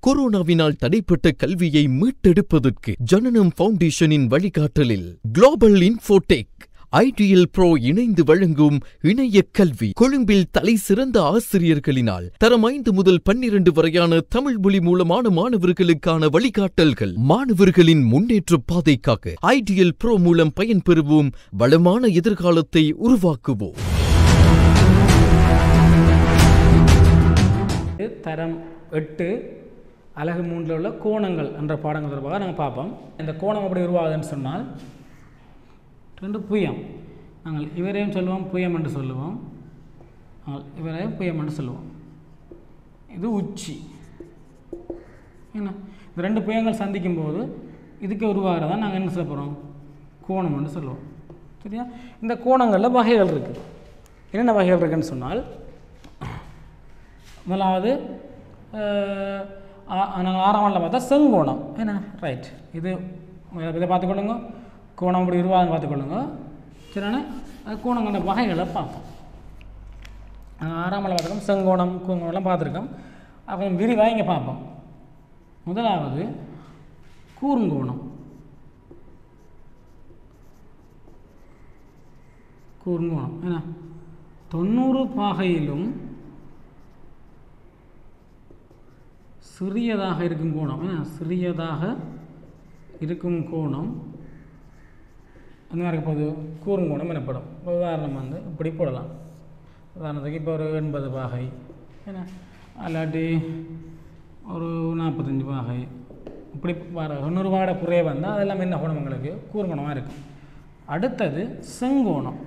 கொரோனாவினால் தடைப்பட்ட கல்வியை மீட்டெடுப்பதற்கு ஜனனம் ஃபவுண்டேஷனின் வழிகாட்டலில் குளோபல் இன்ஃபோடெக் ஐடிஎல் ப்ரோ இணைந்து வழங்கும் இணைய கல்வி கொழும்பில் தலை சிறந்த ஆசிரியர்களினால் தரம் ஐந்து முதல் பன்னிரண்டு வரையான தமிழ் மொழி மூலமான மாணவர்களுக்கான வழிகாட்டல்கள் மாணவர்களின் முன்னேற்ற பாதைக்காக ஐடிஎல் ப்ரோ மூலம் பயன்பெறுவோம் வளமான எதிர்காலத்தை உருவாக்குவோம் இது தரம் எட்டு அழகு மூன்றில் உள்ள கோணங்கள் என்ற பாடங்கள் தொடர்பாக நாங்கள் பார்ப்போம் இந்த கோணம் எப்படி உருவாகுதுன்னு சொன்னால் ரெண்டு புயம் நாங்கள் இவரையும் சொல்லுவோம் புயம் என்று சொல்லுவோம் நாங்கள் இவரையும் புயம் என்று சொல்லுவோம் இது உச்சி என்ன இந்த ரெண்டு புயங்கள் சந்திக்கும் போது இதுக்கு உருவாகிறதா நாங்கள் என்ன சொல்ல போகிறோம் கோணம் என்று சொல்லுவோம் சரியா இந்த கோணங்களில் வகைகள் இருக்குது என்னென்ன வகைகள் இருக்குன்னு சொன்னால் முதலாவது நாங்கள் ஆறாம் ஆண்டில் பார்த்தா செங்கோணம் என்ன ரைட் இது இதை பார்த்துக்கொள்ளுங்க கோணம் இப்படி உருவாகுன்னு பார்த்துக்கொள்ளுங்க சரிண்ணே அது கோணங்களோட வகைகளை பார்ப்போம் நாங்கள் ஆறாம் ஆண்டில் பார்த்துருக்கோம் செங்கோணம் கூங்கோணம்லாம் பார்த்துருக்கோம் அப்புறம் விரிவாக இங்கே பார்ப்போம் முதலாவது கூர்ங்கோணம் கூர்ங்கோணம் என்ன தொண்ணூறு பாகையிலும் சிறியதாக இருக்கும் கோணம் என்ன சிறியதாக இருக்கும் கோணம் அந்த மாதிரி போது கூறுங்கோணம் எனப்படும் உதாரணம் வந்து இப்படி போடலாம் உதாரணத்துக்கு இப்போ ஒரு எண்பது பாகை என்ன அல்லாட்டி ஒரு நாற்பத்தஞ்சு பாகை இப்படி வர தொண்ணூறு பாகை குறைய வந்தால் அதெல்லாம் என்ன கோணம் உங்களுக்கு கூறுங்கோணமாக இருக்கும் அடுத்தது செங்கோணம்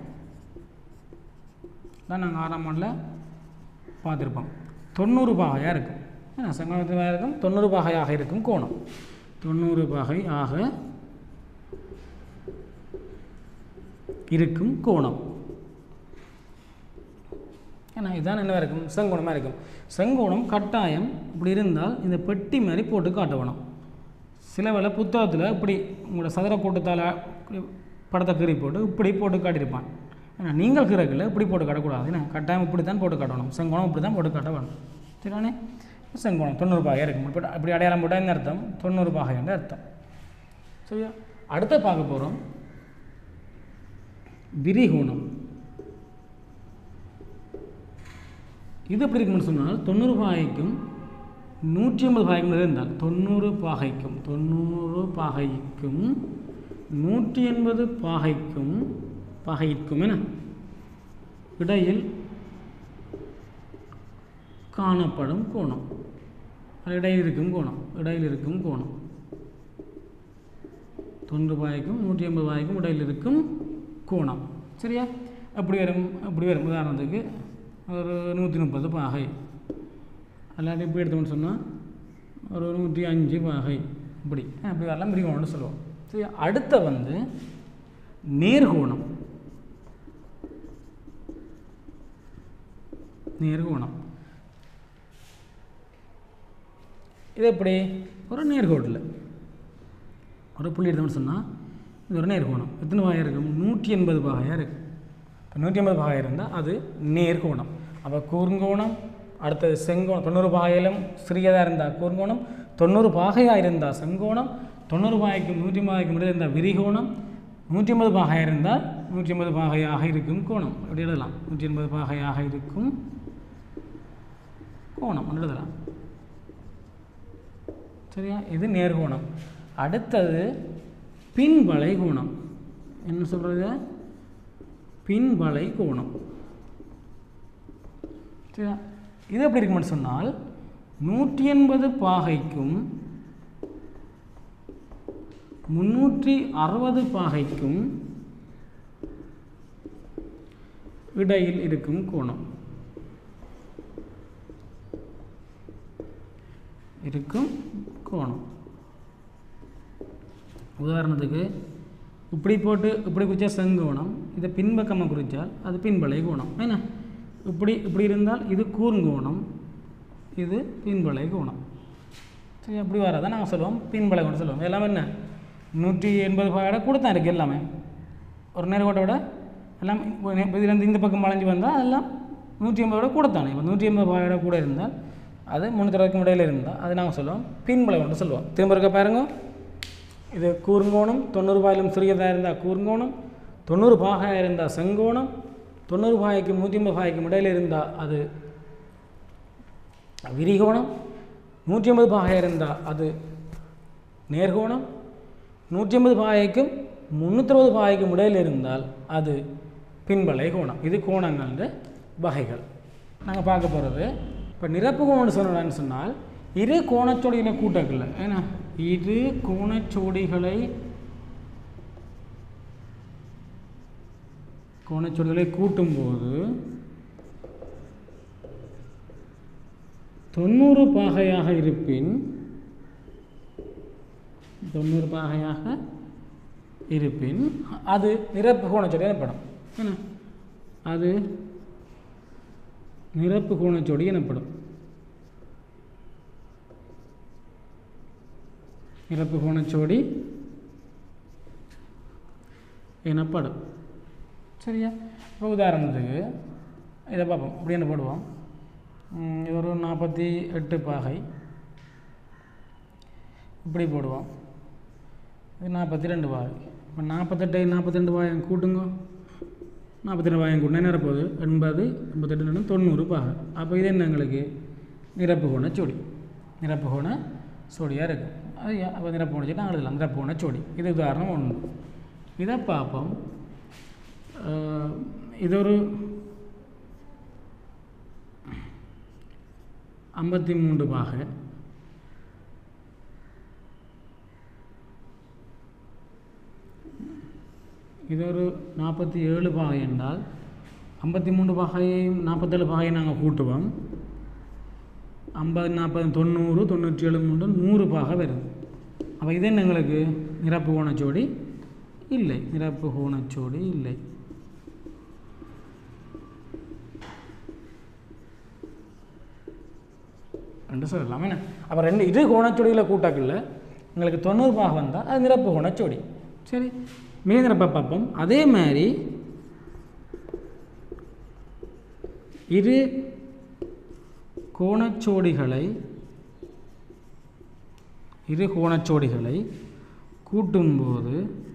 தான் நாங்கள் ஆறாம் ஆண்டில் பார்த்துருப்போம் தொண்ணூறு பாகையாக இருக்கும் ஏன்னா செங்கோணத்தில் இருக்கும் தொண்ணூறு பாகையாக இருக்கும் கோணம் தொண்ணூறு பாகை ஆக இருக்கும் கோணம் ஏன்னா இதுதான் என்ன இருக்கும் செங்கோணமாக இருக்கும் செங்கோணம் கட்டாயம் இப்படி இருந்தால் இந்த பெட்டி மாதிரி போட்டு காட்ட வேணும் சில வேளை புத்தகத்தில் இப்படி உங்களோட சதுர கூட்டத்தால் படத்தை கீறி போட்டு இப்படி போட்டு காட்டியிருப்பான் ஏன்னா நீங்கள் கீரைகளை இப்படி போட்டு காட்டக்கூடாது ஏன்னா கட்டாயம் இப்படி தான் போட்டு காட்டணும் செங்கோணம் இப்படி தான் போட்டு காட்ட வேணும் சரிதானே செங்கோணம் தொண்ணூறு பாகை இருக்கும் இப்படி அப்படி அடையாளம் போட்டால் என்ன அர்த்தம் தொண்ணூறு பாகை என்ற அர்த்தம் சரியா அடுத்த பார்க்க போகிறோம் விரிகோணம் இது எப்படி இருக்குன்னு சொன்னால் தொண்ணூறு பாகைக்கும் நூற்றி ஐம்பது பாகைக்கும் இருந்தால் தொண்ணூறு பாகைக்கும் தொண்ணூறு பாகைக்கும் நூற்றி எண்பது பாகைக்கும் பாகைக்கும் என இடையில் காணப்படும் கோணம் இடையில் இருக்கும் கோணம் இடையில் இருக்கும் கோணம் தொண்ணூறு பாய்க்கும் நூற்றி ஐம்பது பாய்க்கும் இடையில் இருக்கும் கோணம் சரியா அப்படி வரும் அப்படி வரும் உதாரணத்துக்கு ஒரு நூற்றி முப்பது பாகை அல்லாட்டி இப்படி எடுத்தோம்னு சொன்னால் ஒரு நூற்றி அஞ்சு பாகை இப்படி அப்படி வரலாம் மிரிகோணம்னு சொல்லுவோம் சரி அடுத்த வந்து நேர்கோணம் நேர்கோணம் இது எப்படி ஒரு நேர்கோட்டில் ஒரு புள்ளி எடுத்தோம்னு சொன்னால் இது ஒரு நேர்கோணம் எத்தனை பாகையாக இருக்கும் நூற்றி எண்பது பாகையாக இருக்குது இப்போ நூற்றி எண்பது பாகை இருந்தால் அது நேர்கோணம் அப்போ கூர்ங்கோணம் அடுத்தது செங்கோணம் தொண்ணூறு பாகையிலும் சிறியதாக இருந்தால் கூர்ங்கோணம் தொண்ணூறு பாகையாக இருந்தால் செங்கோணம் தொண்ணூறு பாகைக்கும் நூற்றி பாகைக்கும் இடையே இருந்தால் விரிகோணம் நூற்றி ஐம்பது பாகையாக இருந்தால் நூற்றி ஐம்பது பாகையாக இருக்கும் கோணம் அப்படி எழுதலாம் நூற்றி எண்பது பாகையாக இருக்கும் கோணம் எழுதலாம் சரியா இது நேர்கோணம் அடுத்தது பின்வளை கோணம் என்ன சொல்கிறது பின்வளை கோணம் சரியா இது எப்படி இருக்குமென்னு சொன்னால் நூற்றி எண்பது பாகைக்கும் முன்னூற்றி அறுபது பாகைக்கும் இடையில் இருக்கும் கோணம் இருக்கும் கோணம் உதாரணத்துக்கு இப்படி போட்டு இப்படி குறித்தா செங்கோணம் இதை பின்பக்கமாக குறித்தால் அது பின்பலை கோணம் என்ன இப்படி இப்படி இருந்தால் இது கூர்ங்கோணம் இது பின்பலை கோணம் சரி அப்படி வராதான் நாங்கள் சொல்லுவோம் பின்பலை கோணம் சொல்லுவோம் எல்லாமே என்ன நூற்றி எண்பது பாயோட கூட தான் இருக்குது எல்லாமே ஒரு நேர்கோட்டை விட எல்லாம் இதுலேருந்து இந்த பக்கம் வளைஞ்சு வந்தால் அதெல்லாம் நூற்றி ஐம்பதோட கூட தானே இப்போ நூற்றி ஐம்பது பாயோட கூட இருந்தால் அது முந்நூற்றி அறுபதுக்கும் இடையில இருந்தால் அது நாங்கள் சொல்லுவோம் பின்புலை ஒன்று சொல்லுவோம் திரும்ப இருக்க பாருங்க இது கூர்ங்கோணம் தொண்ணூறு பாயிலும் சிறியதாக இருந்தால் கூர்ங்கோணம் தொண்ணூறு பாகையாக இருந்தால் செங்கோணம் தொண்ணூறு பாகைக்கும் நூற்றி ஐம்பது பாகைக்கும் இடையில இருந்தால் அது விரிகோணம் நூற்றி ஐம்பது பாகையாக இருந்தால் அது நேர்கோணம் நூற்றி ஐம்பது பாகைக்கும் முந்நூற்றறுபது பாகைக்கும் இடையில் இருந்தால் அது பின்பலை கோணம் இது கோணங்கள்ன்ற வகைகள் நாங்கள் பார்க்க போகிறது இப்போ நிரப்பு கோணம்னு சொன்னோம்னு சொன்னால் இரு கோணச்சோடிகளை கூட்டக்கல ஏன்னா இரு கோணச்சோடிகளை கோணச்சோடிகளை கூட்டும்போது தொண்ணூறு பாகையாக இருப்பின் தொண்ணூறு பாகையாக இருப்பின் அது நிரப்பு கோணச்சோடி எனப்படும் என்ன அது நிரப்பு கோணச்சோடி எனப்படும் நிரப்பு கோணச்சோடி எனப்படும் சரியா இப்போ உதாரணத்துக்கு இதை பார்ப்போம் இப்படி என்ன போடுவோம் ம், இது ஒரு நாற்பத்தி எட்டு பாகை இப்படி போடுவோம் இது நாற்பத்தி ரெண்டு பாகை இப்போ நாற்பத்தெட்டு நாற்பத்தி ரெண்டு பாயம் கூட்டுங்க நாற்பத்தி ரெண்டு பாயம் கூட்டினா என்ன போகுது எண்பது எண்பத்தெட்டு ரெண்டு தொண்ணூறு பாகை அப்போ இது என்ன எங்களுக்கு நிரப்பு கோண சோடி நிரப்பு கோண சோடியாக இருக்கும் அது ஏன் அப்போ நிரப்பு கோண சோடி நாங்கள் எழுதலாம் நிரப்பு கோண சோடி இது உதாரணம் ஒன்று இதை பார்ப்போம் அஹ், இது ஒரு ஐம்பத்தி மூன்று பாகை இது ஒரு நாற்பத்தி ஏழு பாகை என்றால் ஐம்பத்தி மூன்று பாகையையும் நாற்பத்தேழு பாகையும் நாங்கள் கூட்டுவோம் ஐம்பது நாற்பது தொண்ணூறு தொண்ணூற்றி ஏழு மூன்று நூறு பாகை வருது அப்போ இது என்ன எங்களுக்கு நிரப்பு கோணச்சோடி இல்லை நிரப்பு கோணச்சோடி இல்லை ரெண்டு சொல்லலாம் என்ன அப்போ ரெண்டு இது கோணச்சோடிகளை கூட்டாக்கல எங்களுக்கு தொண்ணூறு பாக வந்தால் அது நிரப்பு கோணச்சோடி சரி மீதி நிரப்ப பார்ப்போம் அதே மாதிரி இரு கோணச்சோடிகளை இரு கோணச்சோடிகளை கூட்டும்போது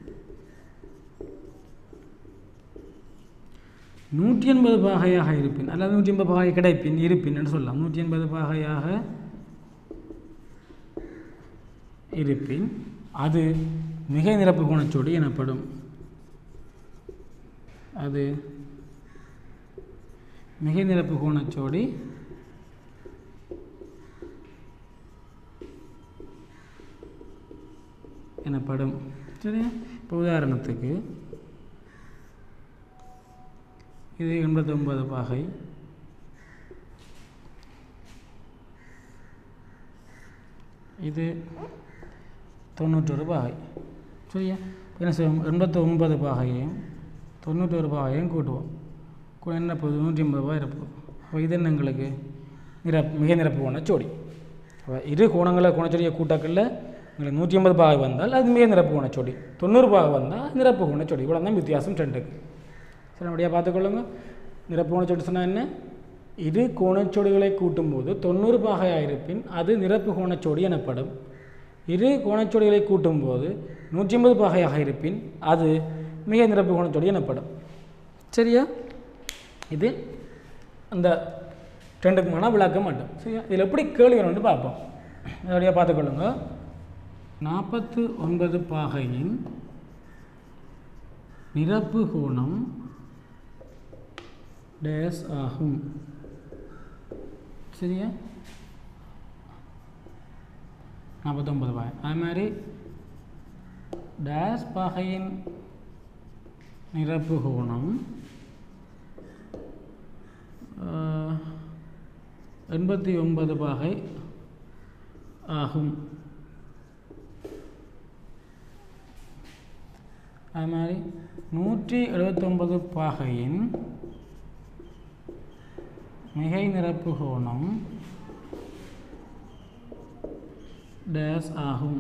நூற்றி எண்பது பாகையாக இருப்பின் அல்லது நூற்றி எண்பது பாகை கிடைப்பின் இருப்பின் என்று சொல்லலாம் நூற்றி எண்பது பாகையாக இருப்பின் அது மிகை நிரப்பு கோணச்சோடி எனப்படும் அது மிகை நிரப்பு கோணச்சோடி எனப்படும் சரியா இப்போ உதாரணத்துக்கு இது எண்பத்தொன்பது பாகை இது தொண்ணூற்றொரு பாகை சரியா இப்ப என்ன செய்வோம் எண்பத்தி ஒன்பது பாகையையும் தொண்ணூற்றொரு பாகையும் கூட்டுவோம் கூ- என்ன போகுது நூற்றி ஐம்பது ரூபாய் இருப்பு அப்போ இது என்ன எங்களுக்கு நிரப்பு மிக நிரப்பு கோண சோடி அப்போ இரு கோணங்களை கோணச்சோடியை கூட்டாக்கல்ல உங்களுக்கு நூற்றி ஐம்பது பாகை வந்தால் அது மிக நிரப்பு கோணச்சோடி தொண்ணூறு பாகை வந்தால் அது நிரப்பு கோணச்சோடி இவ்வளோ தான் வித்தியாசம் ரெண்டுக்கு சரி அப்படியே பார்த்துக்கொள்ளுங்க நிரப்பு கோணச்சோடி சொன்னால் என்ன இரு கோணச்சோடிகளை கூட்டும்போது தொண்ணூறு பாகையாக இருப்பின் அது நிரப்பு கோணச்சோடி எனப்படும் இரு கோணச்சோடிகளை கூட்டும்போது நூற்றி ஐம்பது பாகையாக இருப்பின் அது மிக நிரப்பு கோணச்சோடி எனப்படும் சரியா இது அந்த ரெண்டுக்குமான விளக்கம் மட்டும் சரியா இதில் எப்படி கேள்வி வேணும்னு பார்ப்போம் அப்படியே பார்த்துக்கொள்ளுங்க நாற்பத்து ஒன்பது பாகையின் நிரப்பு கோணம் டேஸ் ஆகும் சரியா நாற்பத்தொம்பது பாகை அது மாதிரி டேஸ் பாகையின் நிரப்பு கோணம் ஆஹ், எண்பத்தி ஒன்பது பாகை ஆகும் அது மாதிரி நூற்றி எழுபத்தொன்பது பாகையின் மிகை நிரப்பு கோணம் டேஸ் ஆகும்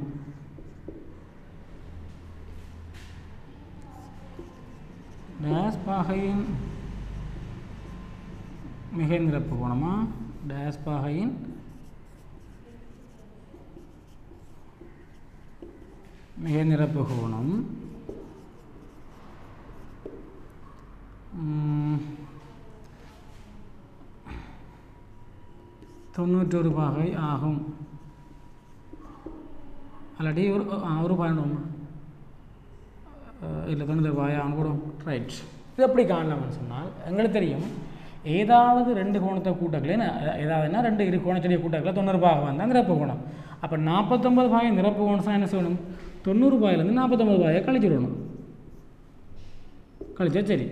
டேஸ் பாகையின் மிகை நிரப்பு கோணமா டேஸ் பாகையின் மிக நிரப்பு கோணம் ம், தொண்ணூற்றொரு பாகை ஆகும் அல்லாட்டி ஒரு ஆ, ஒரு பாயிண்ட் இல்லை தொண்ணூறு பாகை ஆகும் கூட ரைட் இது எப்படி காணலாம்னு சொன்னால் எங்களுக்கு தெரியும் ஏதாவது ரெண்டு கோணத்தை கூட்டங்களே ஏதாவதுன்னா ரெண்டு இரு கோணத்துடைய கூட்டங்களை தொண்ணூறு பாகம் வந்தால் நிரப்பு கோணம் அப்போ நாற்பத்தொம்பது பாகை நிரப்பு கோணம் என்ன செய்யணும் தொண்ணூறு பாயிலேருந்து நாற்பத்தொம்பது பாயை கழிச்சு விடணும் கழிச்சா சரி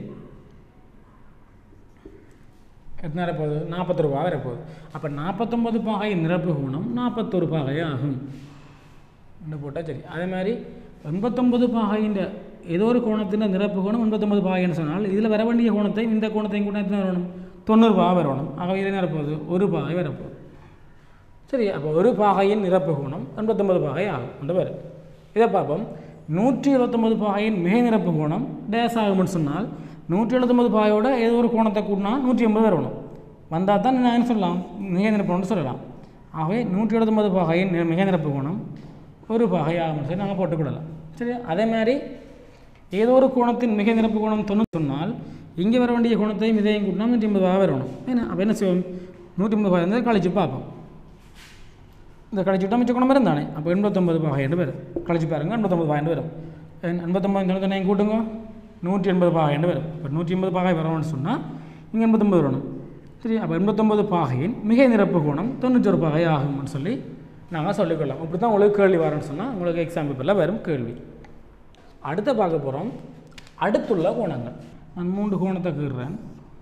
எத்தனை வரப்போகுது நாற்பத்தொரு பாகை வரப்போகுது அப்போ நாற்பத்தொம்பது பாகை நிரப்பு கோணம் நாற்பத்தொரு பாகை ஆகும் ரெண்டு போட்டால் சரி அதே மாதிரி எண்பத்தொம்பது பாகையின் ஏதோ ஒரு கோணத்தின் நிரப்பு கோணம் எண்பத்தொம்பது பாகைன்னு சொன்னால் இதில் வர வேண்டிய கோணத்தையும் இந்த கோணத்தையும் கூட எத்தனை வரணும் தொண்ணூறு பாகை வரணும் ஆகவே இதில் நிரப்போகுது ஒரு பாகை வரப்போகுது சரி அப்போ ஒரு பாகையின் நிரப்பு கோணம் எண்பத்தொம்பது பாகை ஆகும் ரெண்டு பேர் இதை பார்ப்போம் நூற்றி எழுபத்தொம்பது பாகையின் மிக நிரப்பு கோணம் டேஸ் ஆகும்னு சொன்னால் நூற்றி எழுபத்தொம்பது பாகையோட ஏதோ ஒரு கோணத்தை கூட்டினா நூற்றி எண்பது வரணும் வந்தால் தான் நான் என்ன சொல்லலாம் மிக நிரப்பு கோணம்னு சொல்லலாம் ஆகவே நூற்றி எழுபத்தொம்பது பாகையின் நி- மிக நிரப்பு கோணம் ஒரு பாகை ஆகும்னு சொல்லி நாங்கள் போட்டுக்கொள்ளலாம் சரி அதே மாதிரி ஏதோ ஒரு கோணத்தின் மிக நிரப்பு கோணம் தொண்ணூறு சொன்னால் இங்கே வர வேண்டிய கோணத்தையும் இதையும் கூட்டினா நூற்றி ஐம்பது பாகை வரணும் ஏன்னா அப்போ என்ன செய்வோம் நூற்றி ஐம்பது பாகை வந்து கழிச்சு பார்ப்போம் இந்த கழிச்சுட்டா மிச்ச குணம் வரும் தானே அப்போ எண்பத்தொம்பது பாகைண்டு வரும் கழிச்சு பாருங்க எண்பத்தொம்பது பாகைண்டு வரும் எண்- எண்பத்தொம்பது தொண்ணூத்தொன்னையும் கூட்டுங்க நூற்றி எண்பது பாகைண்டு வரும் இப்போ நூற்றி எண்பது பாகை வரணும்னு சொன்னால் இங்கே எண்பத்தொம்பது வரணும் சரி அப்போ எண்பத்தொம்பது பாகையின் மிக நிரப்பு கோணம் தொண்ணூற்றொரு பாகை ஆகும்னு சொல்லி நாங்கள் சொல்லிக்கொள்ளலாம் இப்படி தான் உங்களுக்கு கேள்வி வரணும்னு சொன்னால் உங்களுக்கு எக்ஸாம் பேப்பரில் வரும் கேள்வி அடுத்த பார்க்க போகிறோம் அடுத்துள்ள கோணங்கள் நான் மூன்று கோணத்தை கீறுறேன்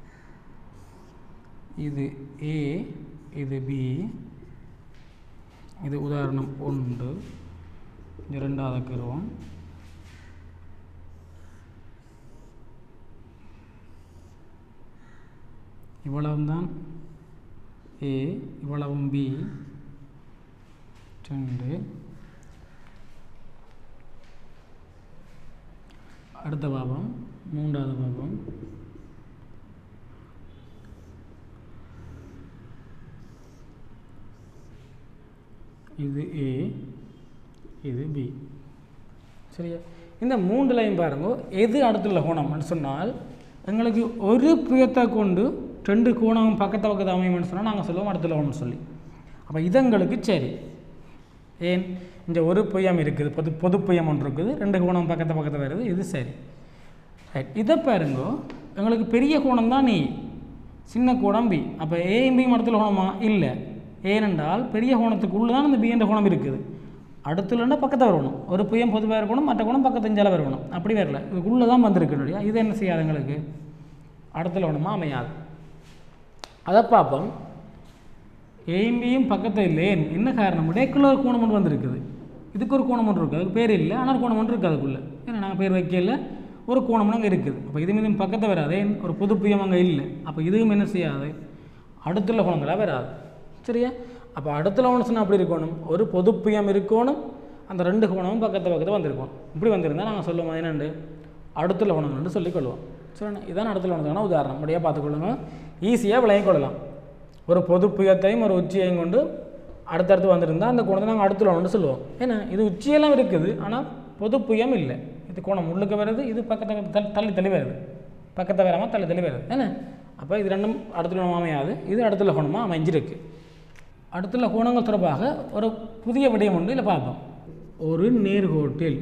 இது ஏ இது பி இது உதாரணம் ஒன்று இது ரெண்டாவது கருவம் இவ்வளவும் தான் ஏ இவ்வளவும் பி ரெண்டு அடுத்த பாவம் மூன்றாவது பாவம் இது ஏ இது பி சரியா இந்த மூன்றுலையும் பாருங்க எது அடுத்துள்ள கோணம்னு சொன்னால் எங்களுக்கு ஒரு புயத்தை கொண்டு ரெண்டு கோணமும் பக்கத்து பக்கத்து அமையும்னு சொன்னால் நாங்கள் சொல்லுவோம் அடுத்துள்ள கோணம்னு சொல்லி அப்போ இது எங்களுக்கு சரி ஏன் இந்த ஒரு புயம் இருக்குது பொது பொது புயம் ஒன்று இருக்குது ரெண்டு கோணம் பக்கத்து பக்கத்தில் வருது இது சரி ரைட் இதை பாருங்க எங்களுக்கு பெரிய கோணம் தான் நீ சின்ன கோணம் பி அப்போ ஏயும் பியும் இடத்துல கோணமா இல்லை ஏனென்றால் பெரிய கோணத்துக்குள்ளே தான் இந்த பி என்ற கோணம் இருக்குது அடுத்துலன்னா பக்கத்தில் வரணும் ஒரு புயம் பொதுவாக இருக்கணும் மற்ற கோணம் பக்கத்து இஞ்சால வரணும் அப்படி வரல இதுக்குள்ளே தான் வந்திருக்கு இல்லையா இது என்ன செய்யாது எங்களுக்கு அடுத்துல கோணமாக அமையாது அதை பார்ப்போம் ஏயும் பியும் பக்கத்தில் இல்லை ஏன் என்ன காரணம் இடைக்குள்ள ஒரு கோணம் ஒன்று வந்திருக்குது இதுக்கு ஒரு கோணம் ஒன்று இருக்குது அதுக்கு பேர் இல்லை ஆனால் ஒரு கோணம் ஒன்று இருக்குது அதுக்குள்ளே ஏன்னா நாங்கள் பேர் வைக்கல ஒரு கோணம் அங்கே இருக்குது அப்போ இது மீதும் பக்கத்தில் வராது ஏன் ஒரு பொது புயம் அங்கே இல்லை அப்போ இதுவும் என்ன செய்யாது அடுத்துள்ள கோணங்களாக வராது சரியா அப்போ அடுத்துள்ள கோணம் சொன்னால் அப்படி இருக்கணும் ஒரு பொது புயம் இருக்கணும் அந்த ரெண்டு கோணமும் பக்கத்து பக்கத்தில் வந்திருக்கணும் இப்படி வந்திருந்தால் நாங்கள் சொல்லுவோம் என்னண்டு அடுத்துள்ள கோணம்னு சொல்லிக்கொள்வோம் சரி இதான் அடுத்துள்ள கோணத்துக்கான உதாரணம் அப்படியே பார்த்துக்கொள்ளுங்க ஈஸியாக விளங்கிக் கொள்ளலாம் ஒரு பொது புயத்தையும் ஒரு உச்சியையும் கொண்டு அடுத்தடுத்து வந்திருந்தால் அந்த கோணத்தை நாங்கள் அடுத்துள்ள கோணம்னு சொல்லுவோம் ஏன்னா இது உச்சியெல்லாம் இருக்குது ஆனால் பொது புயம் இல்லை இது கோணம் உள்ளுக்கு வருது இது பக்கத்தில் தள்ளி தள்ளி தள்ளி வருது பக்கத்தை வராமல் தள்ளி தள்ளி வருது என்ன அப்போ இது ரெண்டும் அடுத்துள்ள கோணம் அமையாது இது அடுத்துள்ள கோணமாக அமைஞ்சிருக்கு அடுத்துள்ள கோணங்கள் தொடர்பாக ஒரு புதிய விடயம் ஒன்று இல்லை பார்ப்போம் ஒரு நேர்கோட்டில்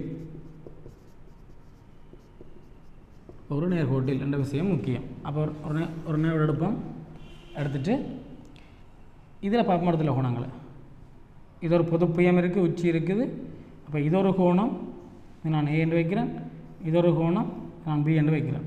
ஒரு நேர்கோட்டில் என்ற விஷயம் முக்கியம் அப்போ ஒரு- ஒரு நே- ஒரு நேர் எடுப்போம் எடுத்துட்டு இதில் பார்ப்போம் இடத்துல கோணங்களை இது ஒரு பொது புயம் இருக்குது உச்சி இருக்குது அப்போ இது ஒரு கோணம் இது நான் ஏ என்று வைக்கிறேன் இது ஒரு கோணம் நான் பி என்று வைக்கிறேன்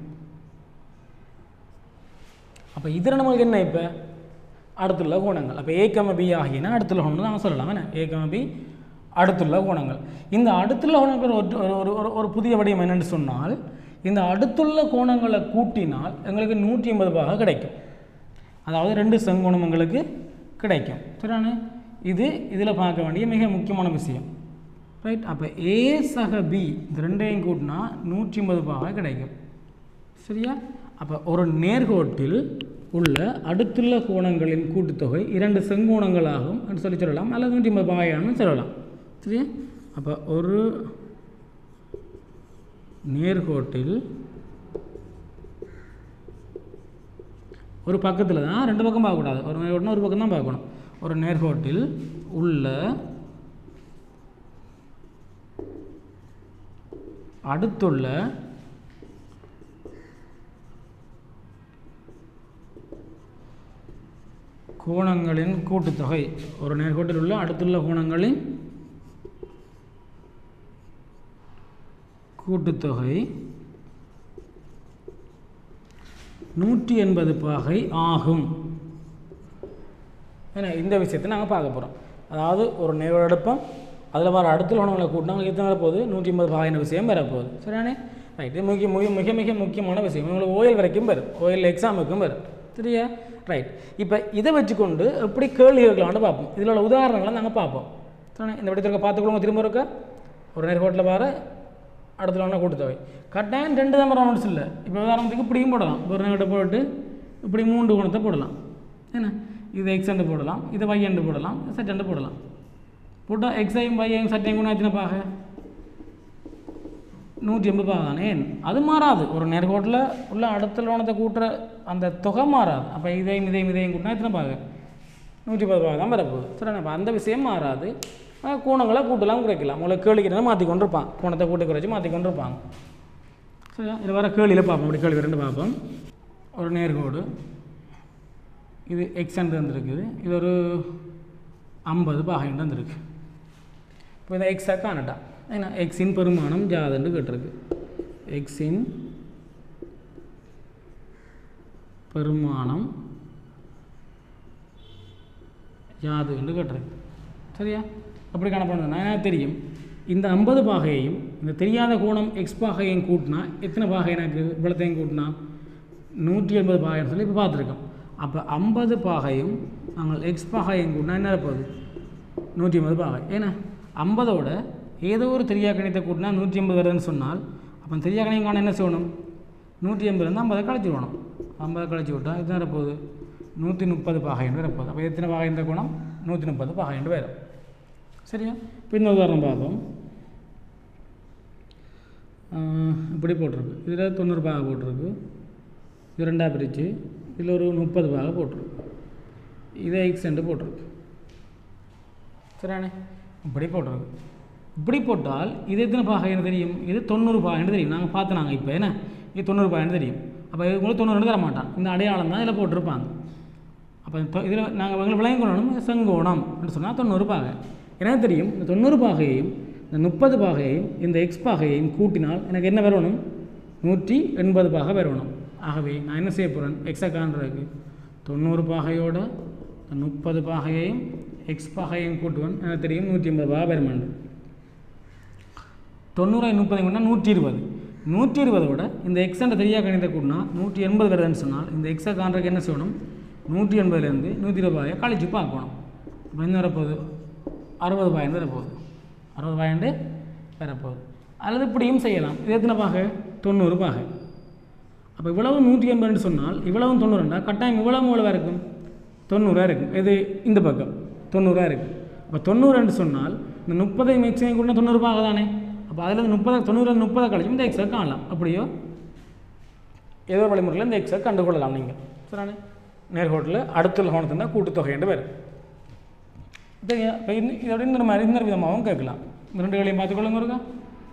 அப்போ இதில் நம்மளுக்கு என்ன இப்போ அடுத்துள்ள கோணங்கள் அப்போ ஏக்கம பி ஆகியன அடுத்துள்ள கோணம் நாங்கள் சொல்லலாம் என்ன ஏக்கம பி அடுத்துள்ள கோணங்கள் இந்த அடுத்துள்ள கோணங்கள் ஒரு ஒரு- ஒரு ஒரு ஒரு புதிய வடிவம் என்னென்னு சொன்னால் இந்த அடுத்துள்ள கோணங்களை கூட்டினால் எங்களுக்கு நூற்றி எண்பது பாக கிடைக்கும் அதாவது ரெண்டு செங்கோணம் எங்களுக்கு கிடைக்கும் சரிதானே இது இதில் பார்க்க வேண்டிய மிக முக்கியமான விஷயம் ரைட் அப்போ ஏ சக பி இந்த ரெண்டையும் கூட்டினா நூற்றி ஐம்பது பாக கிடைக்கும் சரியா அப்போ ஒரு நேர்கோட்டில் உள்ள அடுத்துள்ள கோணங்களின் கூட்டுத்தொகை இரண்டு செங்கோணங்களாகும் என்று சொல்லி சொல்லலாம் அல்லது நூற்றி ஐம்பது பாகையானு சொல்லலாம் சரியா அப்போ ஒரு நேர்கோட்டில் ஒரு பக்கத்தில் தான் ரெண்டு பக்கம் பார்க்கக்கூடாது ஒரு நேர்கோட்டினா ஒரு பக்கம் தான் பார்க்கணும் ஒரு நேர்கோட்டில் உள்ள அடுத்துள்ள கோணங்களின் கூட்டுத்தொகை ஒரு நேர்கோட்டில் உள்ள அடுத்துள்ள கோணங்களின் கூட்டுத்தொகை நூற்றி எண்பது பாகை ஆகும் ஏன்னா இந்த விஷயத்தை நாங்கள் பார்க்க போகிறோம் அதாவது ஒரு நேரோட எடுப்போம் அதில் வர அடுத்த கோணங்களை கூட்டினா உங்களுக்கு எத்தனை வரப்போகுது நூற்றி ஐம்பது பாகைன விஷயம் வரப்போகுது சரியானே ரைட் இது மிக மிக மிக மிக முக்கியமான விஷயம் உங்களுக்கு ஓயல் வரைக்கும் வரும் ஓயல் எக்ஸாமுக்கும் வரும் சரியா ரைட் இப்போ இதை வச்சுக்கொண்டு எப்படி கேள்வி இருக்கலாம்னு பார்ப்போம் இதில் உள்ள உதாரணங்களை நாங்கள் பார்ப்போம் சரிண்ணே இந்த படத்தில் பார்த்துக்கொள்ளுங்க திரும்ப இருக்கா ஒரு நேர்கோட்டில் வர அடுத்த ஒன்றா கூட்டுத்தொகை கட்டாயம் ரெண்டு தான் ரவுண்ட்ஸ் இல்லை இப்போ உதாரணத்துக்கு இப்படியும் போடலாம் ஒரு நேரத்தை போட்டு இப்படி மூன்று குணத்தை போடலாம் என்ன இது எக்ஸ் அண்டு போடலாம் இது y அண்டு போடலாம் செட் அண்டு போடலாம் போட்டால் எக்ஸையும் வையையும் சட்டையும் குணம் எத்தனை பாக நூற்றி எண்பது பாக தானே ஏன் அது மாறாது ஒரு நேர்கோட்டில் உள்ள அடுத்த லோனத்தை கூட்டுற அந்த தொகை மாறாது அப்போ இதையும் இதையும் இதையும் கூட்டினா எத்தனை பாக நூற்றி பத்து பாக தான் வரப்போகுது சரி அப்போ அந்த விஷயம் மாறாது அஹ் கோணங்களை கூட்டலாம் குறைக்கலாம் உங்களுக்கு கேள்விக்கிறத மாற்றி கொண்டு இருப்பான் கோணத்தை கூட்டி குறைச்சி மாற்றி கொண்டு இருப்பாங்க சரியா இதில் வர கேள்வியில் பார்ப்போம் அப்படி கேள்வி ரெண்டு பார்ப்போம் ஒரு நேர்கோடு இது எக்ஸண்ட் வந்துருக்குது இது ஒரு ஐம்பது பாகைண்டு வந்திருக்கு இப்போ இந்த எக்ஸை காணட்டா ஏன்னா எக்ஸின் பெருமானம் ஜாதன்னு கேட்டிருக்கு எக்ஸின் பெருமானம் யாது என்று கேட்டிருக்கு சரியா அப்படி காணப்படுதுன்னா எனக்கு தெரியும் இந்த ஐம்பது பாகையையும் இந்த தெரியாத கோணம் எக்ஸ் பாகையையும் கூட்டினா எத்தனை பாகை எனக்கு இவ்வளத்தையும் கூட்டினா நூற்றி எண்பது பாகைன்னு சொல்லி இப்போ பார்த்துருக்கோம் அப்போ ஐம்பது பாகையும் நாங்கள் எக்ஸ் பாகையும் கூட்டினா என்ன போகுது நூற்றி ஐம்பது பாகை ஏன்னா ஐம்பதோட ஏதோ ஒரு தெரியா கணித்தை கூட்டினா நூற்றி ஐம்பது வருதுன்னு சொன்னால் அப்போ தெரியா கணியம் காண என்ன செய்யணும் நூற்றி எண்பதுலேருந்து ஐம்பதை கழிச்சு விடணும் ஐம்பதை கழிச்சு விட்டால் இது வரப்போகுது நூற்றி முப்பது பாகைன்னு வரப்போகுது அப்போ எத்தனை பாகை இந்த குணம் நூற்றி முப்பது பாகைன்னு வரும் சரியா இப்போ இந்த உதாரணம் பார்ப்போம் ஆஹ் இப்படி போட்டிருக்கு இதில் தொண்ணூறு பாகை போட்டிருக்கு இது ரெண்டாக பிரித்து இதில் ஒரு முப்பது பாகை போட்டிருக்கு இதை எக்ஸ்டெண்டு போட்டிருக்கு சரியானே இப்படி போட்டிருக்கு இப்படி போட்டால் இது எத்தனை பாகைன்னு தெரியும் இது தொண்ணூறு பாகைன்னு தெரியும் நாங்கள் பார்த்து நாங்கள் இப்போ என்ன இது தொண்ணூறு பாகைன்னு தெரியும் அப்போ இது உங்களுக்கு தொண்ணூறு தர மாட்டான் இந்த அடையாளம் தான் இதில் போட்டிருப்பாங்க அப்போ இதில் நாங்கள் எங்களுக்கு விளங்கி கொள்ளணும் செங்கோணம் அப்படின்னு சொன்னால் தொண்ணூறு பாகை எனக்கு தெரியும் இந்த தொண்ணூறு பாகையையும் இந்த முப்பது பாகையையும் இந்த எக்ஸ் பாகையையும் கூட்டினால் எனக்கு என்ன வரணும் நூற்றி எண்பது பாகை வரணும் ஆகவே நான் என்ன செய்ய போகிறேன் எக்ஸை காண்றதுக்கு தொண்ணூறு பாகையோட இந்த முப்பது பாகையையும் எக்ஸ் பாகையையும் கூட்டுவேன் எனக்கு தெரியும் நூற்றி எண்பது பாகை வருமாண்டு தொண்ணூறு முப்பது கொண்டா நூற்றி இருபது நூற்றி இருபதோட இந்த எக்ஸண்ட தெரியா கணித கூட்டினா நூற்றி எண்பது வருதுன்னு சொன்னால் இந்த எக்ஸை காண்றதுக்கு என்ன செய்யணும் நூற்றி எண்பதுலேருந்து நூற்றி இருபது பாயை கழிச்சு பார்க்கணும் இப்போ என்ன வரப்போகுது அறுபது பாயிண்ட் வரப்போகுது அறுபது பாயிண்ட் வரப்போகுது அல்லது இப்படியும் செய்யலாம் இது எத்தனை பாகை தொண்ணூறு பாகை அப்போ இவ்வளவு நூற்றி எண்பதுன்னு சொன்னால் இவ்வளவும் தொண்ணூறுண்டா கட்டாயம் இவ்வளவு எவ்வளவாக இருக்கும் தொண்ணூறாக இருக்கும் இது இந்த பக்கம் தொண்ணூறாக இருக்கும் அப்போ தொண்ணூறுன்னு சொன்னால் இந்த முப்பதை மேக்ஸிமம் கூட தொண்ணூறு பாகை தானே அப்போ அதில் இந்த முப்பது தொண்ணூறு முப்பதை கழிச்சு இந்த எக்ஸை காணலாம் அப்படியோ ஏதோ ஒரு வழிமுறையில் இந்த எக்ஸை கண்டுகொள்ளலாம் நீங்கள் சரிண்ணே நேர்கோட்டில் அடுத்துள்ள கோணத்துனா கூட்டுத்தொகை என்று பேர் சரியா இப்போ இந்த இதோட இன்னொரு மாதிரி இன்னொரு விதமாகவும் கேட்கலாம் இந்த ரெண்டு வேலையும் பார்த்துக்கொள்ளுங்க இருக்கா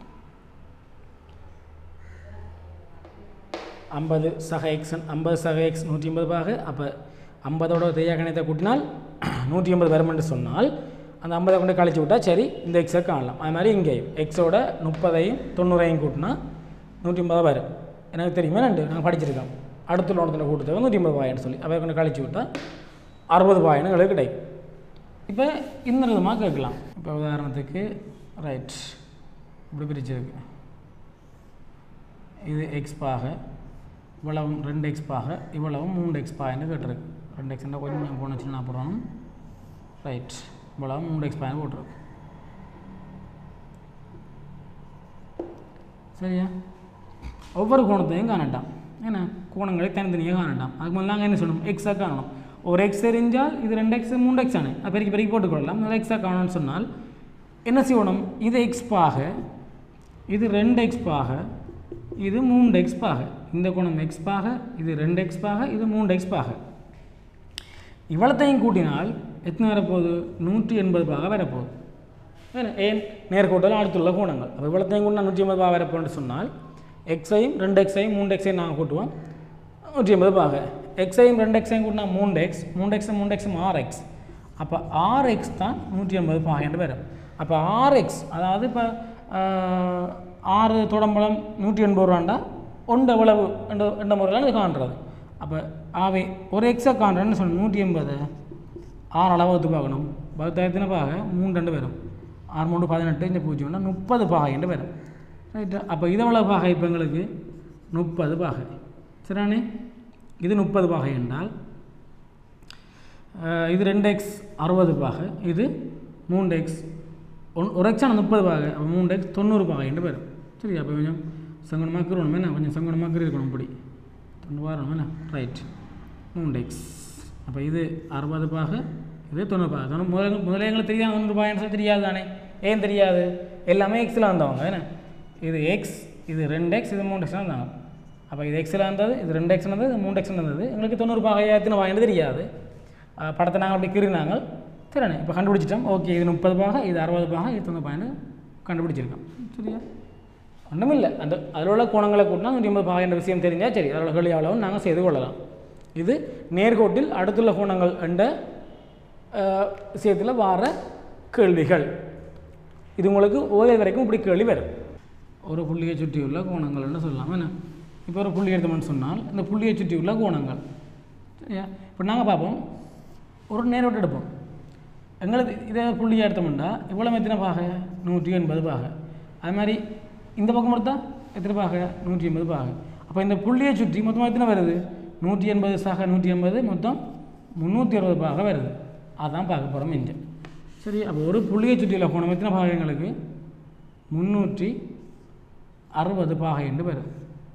ஐம்பது சக எக்ஸ் ஐம்பது சக எக்ஸ் நூற்றி ஐம்பது பாக அப்போ ஐம்பதோட தெய்யா கணிதத்தை கூட்டினால் நூற்றி ஐம்பது வருமென்று சொன்னால் அந்த ஐம்பதை கொண்டு கழிச்சு விட்டால் சரி இந்த எக்ஸை காணலாம் அது மாதிரி இங்கேயும் எக்ஸோட முப்பதையும் தொண்ணூறையும் கூட்டினா நூற்றி ஐம்பது வரும் எனக்கு தெரியுமே ரெண்டு நாங்கள் படிச்சிருக்கோம் அடுத்த லோனத்தில் கூட்டுத்தொகை நூற்றி ஐம்பது பாயின்னு சொல்லி அதை கொண்டு கழிச்சு விட்டால் அறுபது பாயின்னு எங்களுக்கு கிடைக்கும் இப்போ இந்த விதமாக கேட்கலாம் இப்போ உதாரணத்துக்கு ரைட் இப்படி பிரிச்சிருக்கு இது எக்ஸ் பாக இவ்வளவும் ரெண்டு எக்ஸ் பாக இவ்வளவும் மூணு எக்ஸ் பாயின்னு கேட்டிருக்கு ரெண்டு எக்ஸ்னா கொஞ்சம் போனச்சுன்னா அப்புறம் ரைட் இவ்வளவு மூணு எக்ஸ் பாயின்னு போட்டிருக்கு சரியா ஒவ்வொரு கோணத்தையும் காணட்டாம் ஏன்னா கோணங்களை தனித்தனியாக காணட்டாம் அதுக்கு முதல்ல நாங்கள் என்ன சொல்லணும் எக்ஸாக காணணும் ஒரு எக்ஸ் தெரிஞ்சால் இது ரெண்டு எக்ஸ் மூணு எக்ஸ் ஆனே அது பெருக்கி பெருக்கி போட்டுக்கொள்ளலாம் முதல்ல எக்ஸாக காணணும்னு சொன்னால் என்ன செய்யணும் இது எக்ஸ் பாக இது ரெண்டு எக்ஸ் பாக இது மூன்று எக்ஸ் பாக இந்த கோணம் எக்ஸ் பாக இது ரெண்டு எக்ஸ் பாக இது மூன்று எக்ஸ் பாக இவ்வளத்தையும் கூட்டினால் எத்தனை வரப்போகுது நூற்றி எண்பது பாக வரப்போகுது ஏன் ஏன் நேர்கோட்டில் அடுத்துள்ள கோணங்கள் அப்போ இவ்வளத்தையும் கூட்டினா நூற்றி எண்பது பாக வரப்போன்னு சொன்னால் எக்ஸையும் ரெண்டு எக்ஸையும் மூன்று எக்ஸையும் நாங்கள் கூட்டுவோம் நூற்றி எண்பது பாக எக்ஸையும் ரெண்டு எக்ஸையும் கூட்டினா மூன்று எக்ஸ் மூன்று எக்ஸ் மூன்று எக்ஸும் ஆறு எக்ஸ் அப்போ ஆறு எக்ஸ் தான் நூற்றி எண்பது பாக என்று வரும் அப்போ ஆறு எக்ஸ் அதாவது இப்போ ஆறு தொடம்பலம் நூற்றி எண்பது ரூபாண்டா ஒன்று எவ்வளவு என்ற என்ற முறையில் இது காண்றது அப்போ ஆவே ஒரு எக்ஸை காண்றேன்னு சொல்லணும் நூற்றி எண்பது ஆறு அளவு வகுத்து பார்க்கணும் பத்தாயிரத்தின பாக மூன்று ரெண்டு வரும் ஆறு மூணு பதினெட்டு இந்த பூஜ்ஜியம்னா முப்பது பாகை என்று வரும் ரைட்டு அப்போ இது எவ்வளோ பாகை இப்போ எங்களுக்கு முப்பது பாகை சரிண்ணே இது முப்பது பாகை என்றால் அஹ், இது ரெண்டு எக்ஸ் அறுபது பாகை இது மூன்று எக்ஸ் ஒன் ஒரு எக்ஸான முப்பது பாகை அப்போ மூன்று எக்ஸ் தொண்ணூறு பாகை என்று வரும் சரி அப்போ கொஞ்சம் சங்கடமாக இருக்கணும் என்ன கொஞ்சம் சங்கடமாக இருக்கணும் இப்படி தொண்ணூறு வரணும் என்ன ரைட் மூன்று எக்ஸ் அப்போ இது அறுபது பாகை இது தொண்ணூறு பாகை தொண்ணூறு முதல்ல முதல்ல எங்களுக்கு தெரியாது தொண்ணூறு பாகைன்னு சொல்லி தெரியாது தானே ஏன் தெரியாது எல்லாமே எக்ஸில் வந்தவங்க என்ன இது எக்ஸ் இது ரெண்டு எக்ஸ் இது மூணு எக்ஸ் வந்தாங்க அப்போ இது எக்ஸில் இருந்தது இது ரெண்டு எக்ஸ் இருந்தது இது மூணு எக்ஸ் இருந்தது எங்களுக்கு தொண்ணூறு பாகை எத்தனை பாகைன்னு தெரியாது அஹ் படத்தை நாங்கள் அப்படி கீறினாங்க சரிண்ணே இப்போ கண்டுபிடிச்சிட்டோம் ஓகே இது முப்பது பாகை இது அறுபது பாகை இது தொண்ணூறு பாகைன்னு கண்டுபிடிச்சிருக்கோம் சரியா ஒன்றும் இல்லை அந்த அதில் உள்ள கோணங்களை கூட்டினா நூற்றி ஐம்பது பாகை என்ற விஷயம் தெரிஞ்சால் சரி அதோட கேள்வி அவ்வளவும் நாங்கள் செய்து கொள்ளலாம் இது நேர்கோட்டில் அடுத்துள்ள கோணங்கள் என்ற அஹ், விஷயத்தில் வார கேள்விகள் இது உங்களுக்கு ஓய்வு வரைக்கும் இப்படி கேள்வி வரும் ஒரு புள்ளியை சுற்றியுள்ள கோணங்கள்னு சொல்லலாம் என்ன இப்போ ஒரு புள்ளி எடுத்தோம்னு சொன்னால் இந்த புள்ளியை சுற்றியுள்ள கோணங்கள் சரியா இப்போ நாங்கள் பார்ப்போம் ஒரு நேரோட்டு எடுப்போம் எங்களுக்கு இதை புள்ளியாக எடுத்தோம்னா இவ்வளோ எத்தனை பாக நூற்றி எண்பது பாக அது மாதிரி இந்த பக்கம் எடுத்தா எத்தனை பாக நூற்றி எண்பது பாக அப்போ இந்த புள்ளியை சுற்றி மொத்தமாக எத்தனை வருது நூற்றி எண்பது சக நூற்றி எண்பது மொத்தம் முந்நூற்றி அறுபது பாக வருது அதான் பார்க்க போகிறோம் இங்கே சரி அப்போ ஒரு புள்ளியை சுற்றியுள்ள கோணம் எத்தனை பாக எங்களுக்கு முந்நூற்றி அறுபது பாகை என்று வருது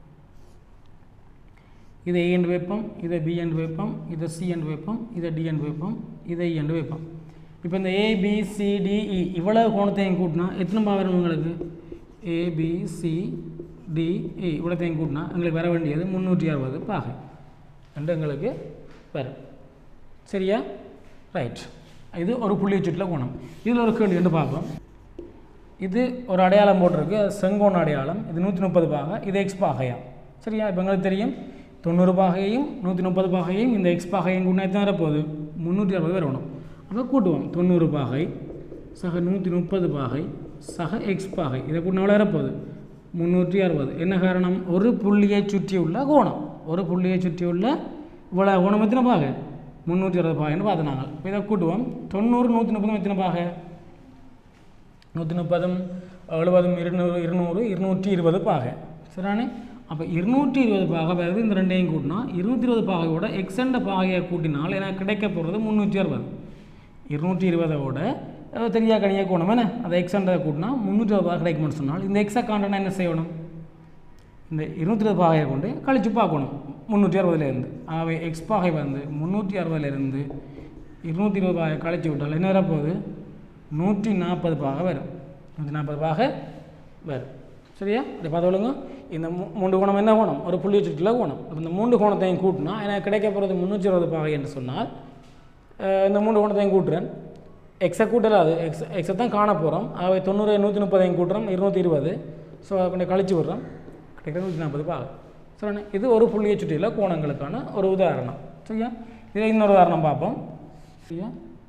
இதை ஏ என்று வைப்போம் இதை பி என்று வைப்போம் இதை சி என்று வைப்போம் இதை டி என்று வைப்போம் இதை இ என்று வைப்போம் இப்போ இந்த A B C D E இவ்வளவு கோணத்தையும் கூட்டினா எத்தனை பாக வரும் உங்களுக்கு A B C D E இவ்வளோத்தையும் கூட்டினா எங்களுக்கு வர வேண்டியது முந்நூற்றி அறுபது பாகை ரெண்டு எங்களுக்கு வரும் சரியா ரைட் இது ஒரு புள்ளி சுற்றில் கோணம் இதில் ஒரு கேள்வி என்று பார்ப்போம் இது ஒரு அடையாளம் போட்டிருக்கு அது செங்கோண அடையாளம் இது நூற்றி முப்பது பாகை இது எக்ஸ் பாகையா சரியா இப்போ எங்களுக்கு தெரியும் தொண்ணூறு பாகையையும் நூற்றி முப்பது பாகையும் இந்த எக்ஸ் பாகையும் கூட எத்தனை வரப்போகுது முந்நூற்றி அறுபது வரணும் அப்போ கூட்டுவோம் தொண்ணூறு பாகை சக நூற்றி முப்பது பாகை சக எக்ஸ் பாகை இதை கூட எவ்வளோ வரப்போகுது முந்நூற்றி அறுபது என்ன காரணம் ஒரு புள்ளியை சுற்றியுள்ள கோணம் ஒரு புள்ளியை சுற்றியுள்ள இவ்வளோ கோணம் எத்தனை பாகை முந்நூற்றி அறுபது பாகைன்னு பார்த்து நாங்கள் இப்போ இதை கூட்டுவோம் தொண்ணூறு நூற்றி முப்பதும் எத்தனை பாகை நூற்றி முப்பதும் எழுபதும் இருநூறு இருநூறு இருநூற்றி இருபது பாகை சரிதானே அப்போ இருநூற்றி இருபது பாகை வருது இந்த ரெண்டையும் கூட்டினா இருநூற்றி இருபது பாகையோட எக்ஸண்ட பாகையை கூட்டினால் எனக்கு கிடைக்க போகிறது முந்நூற்றி அறுபது இருநூற்றி இருபதோட அஹ், தெரியா கணியாக கோணம் என்ன அதை எக்ஸண்டை கூட்டினா முந்நூற்றி அறுபது பாகை கிடைக்கும்னு சொன்னால் இந்த எக்ஸை காண்டனா என்ன செய்யணும் இந்த இருநூற்றி இருபது பாகையை கொண்டு கழிச்சு பார்க்கணும் முந்நூற்றி அறுபதுலேருந்து ஆகவே எக்ஸ் பாகை வந்து முந்நூற்றி அறுபதுலேருந்து இருநூற்றி இருபது பாகை கழிச்சு விட்டால் என்ன வரப்போகுது நூற்றி நாற்பது பாகை வரும் நூற்றி நாற்பது பாகை வரும் சரியா இதை பார்த்துக்கொள்ளுங்க இந்த மூ- மூன்று கோணம் என்ன கோணம் ஒரு புள்ளி சுற்றில கோணம் அப்ப இந்த மூன்று கோணத்தையும் கூட்டினா எனக்கு கிடைக்க போகிறது முந்நூற்றி அறுபது பாகை என்று சொன்னால் அஹ், இந்த மூன்று கோணத்தையும் கூட்டுறேன் எக்ஸை கூட்டலாது எக்ஸ் எக்ஸை தான் காண போகிறோம் ஆகவே தொண்ணூறு நூற்றி முப்பதையும் கூட்டுறோம் இருநூற்றி இருபது ஸோ கொஞ்சம் கழிச்சு விடுறோம் கிடைக்கிறது நூற்றி நாற்பது பாகை சரிண்ணே இது ஒரு புள்ளியை சுற்றியுள்ள கோணங்களுக்கான ஒரு உதாரணம் சரியா இதில் இன்னொரு உதாரணம் பார்ப்போம் சரியா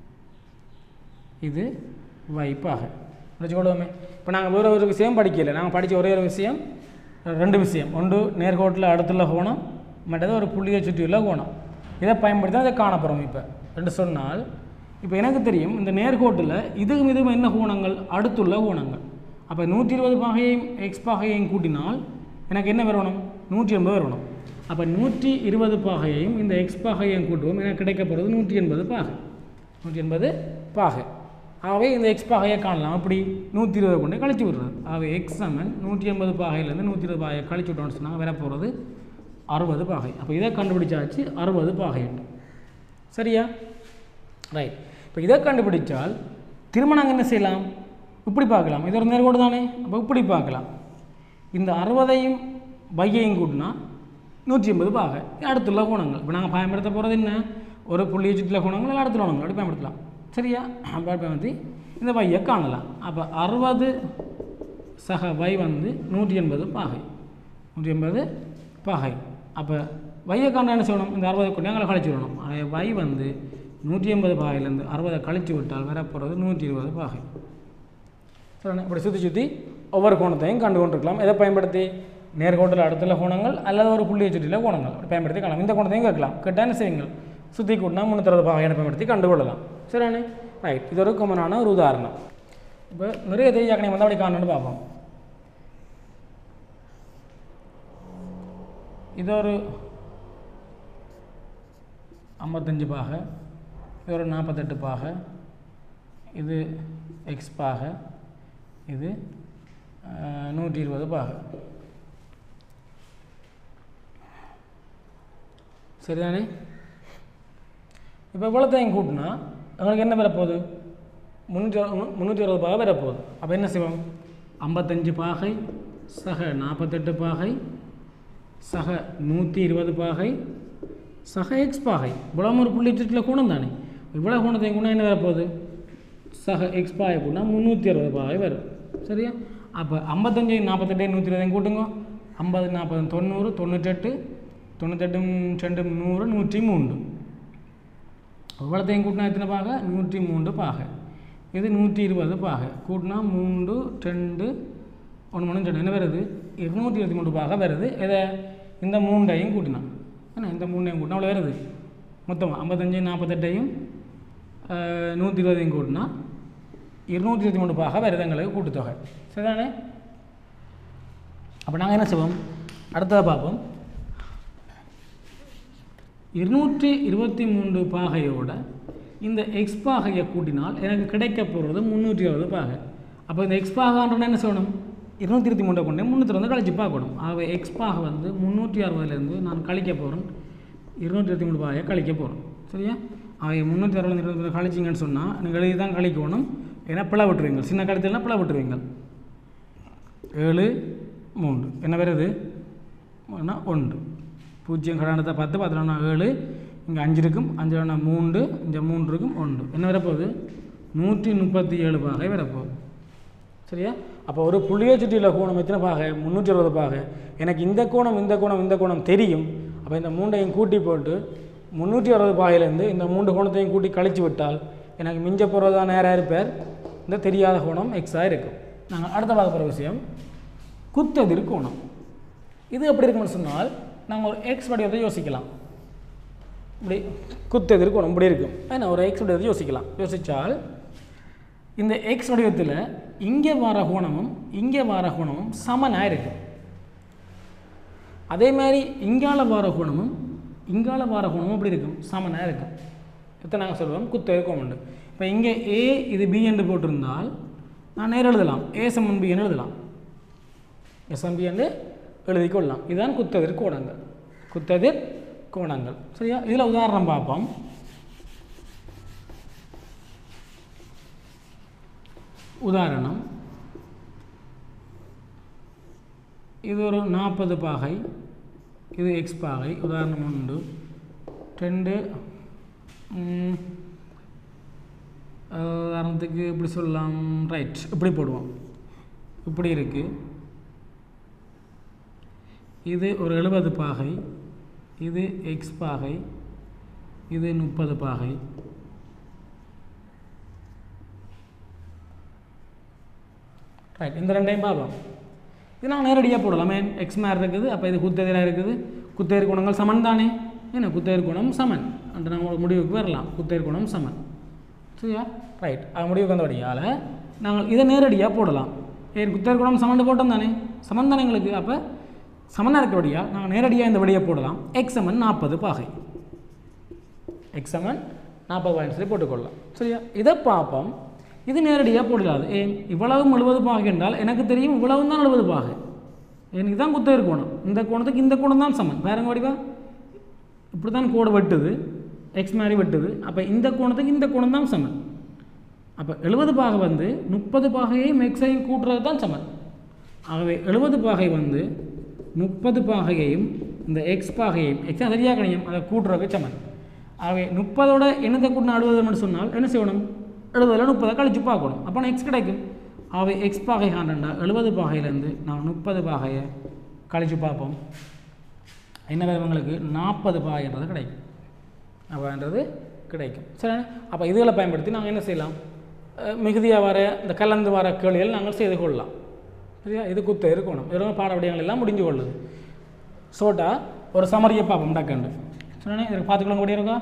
இது வைப்பாக வச்சுக்கொள்வோமே இப்போ நாங்கள் வேறு ஒரு விஷயம் படிக்கல நாங்கள் படித்த ஒரே ஒரு விஷயம் ரெண்டு விஷயம் ஒன்று நேர்கோட்டில் அடுத்துள்ள கோணம் மற்றது ஒரு புள்ளியை சுற்றியுள்ள கோணம் இதை பயன்படுத்தி தான் இதை காணப்போகிறோம் இப்போ ரெண்டு சொன்னால் இப்போ எனக்கு தெரியும் இந்த நேர்கோட்டில் இதுவும் இதுவும் என்ன கோணங்கள் அடுத்துள்ள கோணங்கள் அப்போ நூற்றி இருபது பாகையையும் எக்ஸ் பாகையையும் கூட்டினால் எனக்கு என்ன வரணும் நூற்றி எண்பது வரணும் அப்போ நூற்றி இருபது பாகையையும் இந்த எக்ஸ் பாகையையும் கூட்டுவோம் எனக்கு கிடைக்க போகிறது நூற்றி எண்பது பாகை நூற்றி எண்பது பாகை ஆகவே இந்த எக்ஸ் பாகையை காணலாம் அப்படி நூற்றி இருபது கொண்டு கழிச்சு விடுறது ஆகவே எக்ஸ் சமன் நூற்றி எண்பது பாகையிலேருந்து நூற்றி இருபது பாகையை கழிச்சு விட்டோம்னு சொன்னால் வர போகிறது அறுபது பாகை அப்போ இதை கண்டுபிடிச்சாச்சு அறுபது பாகை சரியா ரைட் இப்போ இதை கண்டுபிடிச்சால் திரும்ப நாங்கள் என்ன செய்யலாம் இப்படி பார்க்கலாம் இது ஒரு நேர்கோடு தானே அப்போ இப்படி பார்க்கலாம் இந்த அறுபதையும் வையையும் கூட்டினா நூற்றி எண்பது பாகை அடுத்துள்ள கோணங்கள் இப்போ நாங்கள் பயன்படுத்த போகிறது என்ன ஒரு புள்ளி சுற்றுல கோணங்கள் இல்லை அடுத்துள்ள கோணங்கள் அப்படி பயன்படுத்தலாம் சரியா அப்போ பயன்படுத்தி இந்த வையை காணலாம் அப்போ அறுபது சக வை வந்து நூற்றி எண்பது பாகை நூற்றி எண்பது பாகை அப்போ வையை காண என்ன செய்யணும் இந்த அறுபதை கொண்டு எங்களை கழிச்சு விடணும் ஆக வை வந்து நூற்றி எண்பது பாகையிலேருந்து அறுபதை கழிச்சு விட்டால் வரப்போகிறது நூற்றி இருபது பாகை சரிண்ணே இப்படி சுற்றி சுற்றி ஒவ்வொரு கோணத்தையும் கண்டு கொண்டிருக்கலாம் எதை பயன்படுத்தி நேர்கோட்டில் அடுத்துள்ள கோணங்கள் அல்லது ஒரு புள்ளியை சுற்றியில் கோணங்கள் அப்படி பயன்படுத்தி காணலாம் இந்த கோணத்தையும் கேட்கலாம் கேட்டால் என்ன செய்யுங்கள் சுற்றி கூட்டினா முன்னூற்றி பாகையான பயன்படுத்தி கண்டுகொள்ளலாம் சரிண்ணே ரைட் இது ஒரு காமனான ஒரு உதாரணம் இப்போ நிறைய தெரியாக்கணை வந்து அப்படி காணணும்னு பார்ப்போம் இது ஒரு ஐம்பத்தஞ்சு பாகை இது ஒரு நாற்பத்தெட்டு பாகை இது எக்ஸ் பாகை இது அஹ், நூற்றி இருபது பாகை சரிதானே இப்போ இவ்வளோத்தையும் கூட்டினா எங்களுக்கு என்ன வரப்போகுது முந்நூற்றி முந்நூற்றி அறுபது பாகை வரப்போகுது அப்போ என்ன செய்வோம் ஐம்பத்தஞ்சு பாகை சக நாற்பத்தெட்டு பாகை சக நூற்றி இருபது பாகை சக எக்ஸ் பாகை இவ்வளோ ஒரு புள்ளி சுற்றில் கோணம் தானே இவ்வளோ கோணத்தையும் கூட என்ன வரப்போகுது சக எக்ஸ் பாகை கூடனா முந்நூற்றி அறுபது பாகை வரும் சரியா அப்போ ஐம்பத்தஞ்சு நாற்பத்தெட்டு நூற்றி இருபதையும் கூட்டுங்க ஐம்பது நாற்பது தொண்ணூறு தொண்ணூற்றெட்டு தொண்ணூத்தெட்டு ரெண்டு நூறு நூற்றி மூன்று இவ்வளோத்தையும் கூட்டினா எத்தனை பாகை நூற்றி மூன்று பாகை இது நூற்றி இருபது பாகை கூட்டினா மூன்று ரெண்டு ஒன்று மூணு ரெண்டு என்ன வருது இருநூற்றி இருபத்தி மூன்று பாகை வருது இதை இந்த மூண்டையும் கூட்டினா என்ன இந்த மூண்டையும் கூட்டினா அவ்வளோ வருது மொத்தமாக ஐம்பத்தஞ்சு நாற்பத்தெட்டையும் நூற்றி இருபதையும் கூட்டினா இருநூற்றி இருபத்தி மூணு பாகை வருது எங்களுக்கு கூட்டுத்தொகை சரிதானே அப்போ நாங்கள் என்ன செய்வோம் அடுத்ததை பார்ப்போம் இருநூற்றி இருபத்தி மூன்று பாகையோட இந்த எக்ஸ் பாகையை கூட்டினால் எனக்கு கிடைக்க போகிறது முந்நூற்றி அறுபது பாகை அப்போ இந்த எக்ஸ் பாகான்றோன்னா என்ன செய்யணும் இருநூற்றி இருபத்தி மூணை கொண்டு முந்நூற்றி வந்து கழிச்சு பார்க்கணும் ஆகவே எக்ஸ் பாகை வந்து முந்நூற்றி அறுபதுலேருந்து நான் கழிக்க போகிறேன் இருநூற்றி இருபத்தி மூணு பாகையை கழிக்க போகிறோம் சரியா ஆகவே முந்நூற்றி அறுபது இருபத்தி கழிச்சிங்கன்னு சொன்னால் நீங்கள் எழுதி தான் கழிக்கணும் ஏன்னா பிள விட்டுருவீங்க சின்ன கழித்தல்னா பிள விட்டுருவீங்க ஏழு மூன்று என்ன வருது ஒன்று ஒன்று பூஜ்ஜியம் கடாண்டத்தை பத்து பத்துனா ஏழு இங்கே அஞ்சு இருக்கும் அஞ்சு ரெண்டா மூன்று இங்கே மூன்று இருக்கும் ஒன்று என்ன வரப்போகுது நூற்றி முப்பத்தி ஏழு பாகை வரப்போகுது சரியா அப்போ ஒரு புள்ளியை சுற்றியுள்ள கோணம் எத்தனை பாகை முந்நூற்றி அறுபது பாகை எனக்கு இந்த கோணம் இந்த கோணம் இந்த கோணம் தெரியும் அப்போ இந்த மூண்டையும் கூட்டி போட்டு முந்நூற்றி அறுபது பாகையிலேருந்து இந்த மூன்று கோணத்தையும் கூட்டி கழிச்சு விட்டால் எனக்கு மிஞ்ச போகிறதா நேராக இருப்பார் இந்த தெரியாத கோணம் எக்ஸாக இருக்கும் நாங்கள் அடுத்த பார்க்க போகிற விஷயம் குத்தெதிர் கோணம் இது எப்படி இருக்கும்னு சொன்னால் நாங்கள் ஒரு எக்ஸ் வடிவத்தை யோசிக்கலாம் இப்படி குத்தெதிர் கோணம் இப்படி இருக்கும் ஏன்னா ஒரு எக்ஸ் வடிவத்தை யோசிக்கலாம் யோசித்தால் இந்த எக்ஸ் வடிவத்தில் இங்கே வர கோணமும் இங்கே வர கோணமும் சமனாக இருக்கும் அதே மாதிரி இங்கால வர கோணமும் இங்கால வர கோணமும் எப்படி இருக்கும் சமனாக இருக்கும் இதை நாங்கள் சொல்லுவோம் குத்தெதிர் கோணம் உண்டு இப்போ இங்கே ஏ இது பி என்று போட்டிருந்தால் நான் நேரம் எழுதலாம் ஏ சமன் பி என்று எழுதலாம் எஸ்எம்பி என்று எழுதி கொள்ளலாம் இதுதான் குத்தெதிர் கோணங்கள் குத்தெதிர் கோணங்கள் சரியா இதில் உதாரணம் பார்ப்போம் உதாரணம் இது ஒரு நாற்பது பாகை இது எக்ஸ் பாகை உதாரணம் உண்டு ரெண்டு ம், அஹ், உதாரணத்துக்கு இப்படி சொல்லலாம் ரைட் இப்படி போடுவோம் இப்படி இருக்குது இது ஒரு எழுபது பாகை இது எக்ஸ் பாகை இது முப்பது பாகை ரைட் இந்த ரெண்டையும் பார்ப்போம் இது நான் நேரடியாக போடலாமே எக்ஸ் மேர் இருக்குது அப்போ இது குத்தெதிராக இருக்குது குத்தெதிர் குணங்கள் சமன் தானே என்ன குத்தெதிர் குணம் சமன் அந்த நம்ம ஒரு முடிவுக்கு வரலாம் குத்தெதிர் குணம் சமன் சரியா ரைட் அது முடிவுக்கு வந்தபடியால் நாங்கள் இதை நேரடியாக போடலாம் ஏன் குத்தெதிர் குணம் சமன் போட்டோம் தானே சமன் தானே எங்களுக்கு அப்போ சமனாக இருக்கபடியாக நாங்கள் நேரடியாக இந்த வழியை போடலாம் எக்ஸ் சமன் நாற்பது பாகை எக்ஸ் சமன் நாற்பது பாயிண்ட் சொல்லி போட்டுக்கொள்ளலாம் சரியா இதை பார்ப்போம் இது நேரடியாக போடலாது ஏன் இவ்வளவும் எழுபது பாகை என்றால் எனக்கு தெரியும் இவ்வளவும் தான் எழுபது பாகை எனக்கு தான் குத்தெதிர் கோணம் இந்த கோணத்துக்கு இந்த கோணம் தான் சமன் வேறங்க வடிவா இப்படி தான் கோடு வெட்டுது எக்ஸ் மாதிரி வெட்டுது அப்போ இந்த கோணத்துக்கு இந்த கோணம் தான் சமன் அப்போ எழுபது பாகை வந்து முப்பது பாகையையும் எக்ஸையும் கூட்டுறது தான் சமன் ஆகவே எழுபது பாகை வந்து முப்பது பாகையையும் இந்த எக்ஸ் பாகையையும் எக்ஸ் சரியாக கணியம் அதை கூட்டுறதுக்கு சமன் ஆகவே முப்பதோட என்னத்தை கூட்டினா அறுபது சொன்னால் என்ன செய்யணும் எழுபதில் முப்பதை கழிச்சு பார்க்கணும் அப்போ எக்ஸ் கிடைக்கும் ஆகவே எக்ஸ் பாகை காண்டா எழுபது பாகையிலேருந்து நான் முப்பது பாகையை கழிச்சு பார்ப்போம் என்ன வரும் உங்களுக்கு நாற்பது பாகைன்றது கிடைக்கும் அப்போன்றது கிடைக்கும் சரிண்ணே அப்போ இதுகளை பயன்படுத்தி நாங்கள் என்ன செய்யலாம் அஹ் மிகுதியாக வர இந்த கலந்து வர கேள்விகள் நாங்கள் செய்து கொள்ளலாம் சரியா இது குத்த இருக்கணும் வெறும் பாட விடயங்கள் எல்லாம் முடிஞ்சு கொள்ளுது சோட்டா ஒரு சமரியை பார்ப்போம் டக்குண்டு சொன்னே இதுக்கு பார்த்துக்கலாம் கூட இருக்கா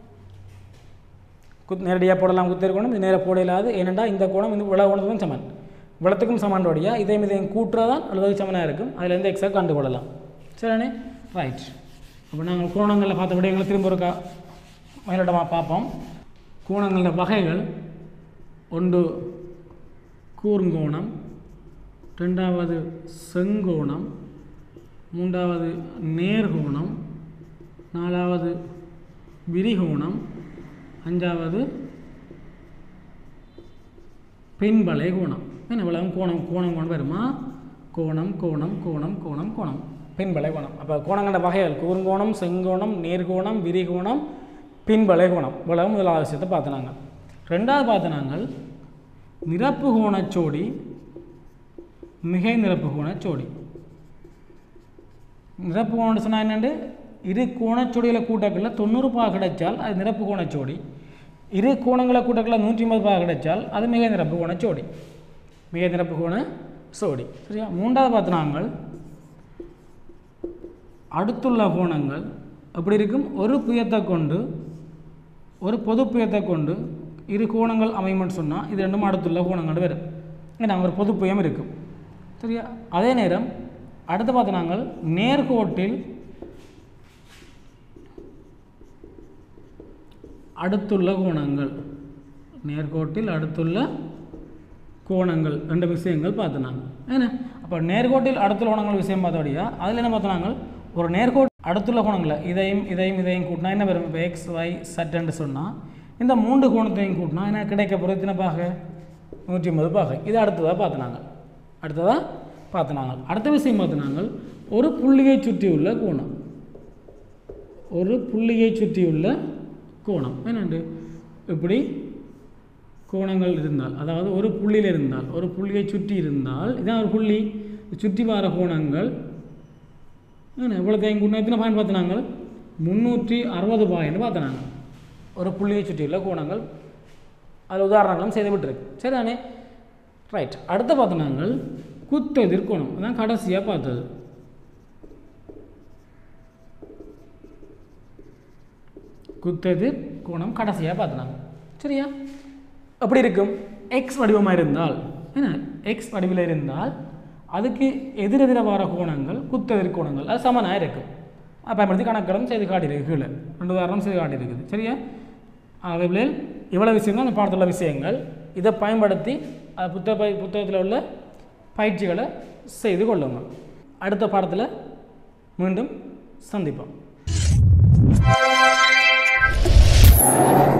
குத் நேரடியாக போடலாம் குத்து இருக்கணும் இது நேராக போட இல்லாது ஏனெண்டா இந்த கோணம் இந்த விள கோணத்துக்கும் சமன் விளத்துக்கும் சமன்றோடியா இதையும் இதையும் கூட்டுறதான் எழுபது சமனாக இருக்கும் அதில் இருந்து எக்ஸாக கண்டுகொள்ளலாம் சரிண்ணே ரைட் அப்போ நாங்கள் கோணங்களில் பார்த்த விடயங்களை திரும்ப இருக்கா மேலிடமாக பார்ப்போம் கோணங்களின் வகைகள் ஒன்று கூர்ங்கோணம் ரெண்டாவது செங்கோணம் மூன்றாவது நேர்கோணம் நாலாவது விரிகோணம் அஞ்சாவது பின்பலை கோணம் என்ன இவ்வளவு கோணம் கோணம் கோணம் வருமா கோணம் கோணம் கோணம் கோணம் கோணம் பின்பலை கோணம் அப்போ கோணங்கண்ட வகைகள் கூர்ங்கோணம் செங்கோணம் நேர்கோணம் விரிகோணம் பின்பலை கோணம் இவ்வளவு முதலாவது விஷயத்தை பார்த்து நாங்கள் ரெண்டாவது பார்த்து நாங்கள் நிரப்பு கோணச்சோடி மிகை நிரப்பு கோணச்சோடி நிரப்பு கோணம் சொன்னால் என்னண்டு இரு கோணச்சோடியில் கூட்டக்கல்ல தொண்ணூறு பா கிடைச்சால் அது நிரப்பு கோணச்சோடி இரு கோணங்களை கூட்டக்கல்ல நூற்றி ஐம்பது பா கிடைச்சால் அது மிக நிரப்பு கோணச்சோடி மிக நிரப்பு கோண சோடி சரியா மூன்றாவது பார்த்து நாங்கள் அடுத்துள்ள கோணங்கள் அப்படி இருக்கும் ஒரு புயத்தை கொண்டு ஒரு பொது புயத்தை கொண்டு இரு கோணங்கள் அமையும்னு சொன்னால் இது ரெண்டும் அடுத்துள்ள கோணங்கள் வரும் ஏன்னா ஒரு பொது புயம் இருக்கும் சரியா அதே நேரம் அடுத்து பார்த்து நாங்கள் நேர்கோட்டில் அடுத்துள்ள கோணங்கள் நேர்கோட்டில் அடுத்துள்ள கோணங்கள் ரெண்டு விஷயங்கள் பார்த்துனாங்க ஏன்னா அப்போ நேர்கோட்டில் அடுத்துள்ள கோணங்கள் விஷயம் பார்த்தபடியா அதில் என்ன பார்த்தாங்க ஒரு நேர்கோட் அடுத்துள்ள கோணங்களை இதையும் இதையும் இதையும் கூட்டினா என்ன வரும் இப்போ எக்ஸ் ஒய் சட்டுன்னு சொன்னால் இந்த மூன்று கோணத்தையும் கூட்டினா என்ன கிடைக்க போகிற எத்தனை பாக நூற்றி ஐம்பது பாக இது அடுத்ததாக பார்த்துனாங்க அடுத்ததாக பார்த்துனாங்க அடுத்த விஷயம் பார்த்துனாங்க ஒரு புள்ளியை சுற்றியுள்ள கோணம் ஒரு புள்ளியை சுற்றியுள்ள கோணம் என்னண்டு இப்படி கோணங்கள் இருந்தால் அதாவது ஒரு புள்ளியில் இருந்தால் ஒரு புள்ளியை சுற்றி இருந்தால் இதான் ஒரு புள்ளி சுற்றி வர கோணங்கள் என்ன எவ்வளோ தேங்கி கூட்டினா எத்தனை பாயிண்ட் பார்த்தினாங்க முந்நூற்றி அறுபது பாயிண்ட் பார்த்தினாங்க ஒரு புள்ளியை சுற்றியுள்ள கோணங்கள் அது உதாரணங்களும் செய்து விட்டுருக்கு சரிதானே ரைட் அடுத்து பார்த்தினாங்க குத்தெதிர் கோணம் அதான் கடைசியாக பார்த்தது குத்தெதிர் கோணம் கடைசியாக பார்த்துனாங்க சரியா அப்படி இருக்கும் எக்ஸ் வடிவமாக இருந்தால் என்ன எக்ஸ் வடிவில் இருந்தால் அதுக்கு எதிரெதிர வர கோணங்கள் குத்தெதிர் கோணங்கள் அது சமனாக இருக்கும் அதை பயன்படுத்தி கணக்கிடம் செய்து காட்டியிருக்கு கீழே ரெண்டு உதாரணம் செய்து காட்டியிருக்குது சரியா ஆகவே இவ்வளோ விஷயங்கள் அந்த பாடத்தில் உள்ள விஷயங்கள் இதை பயன்படுத்தி அது புத்தக பை புத்தகத்தில் உள்ள பயிற்சிகளை செய்து கொள்ளுங்கள் அடுத்த பாடத்தில் மீண்டும் சந்திப்போம்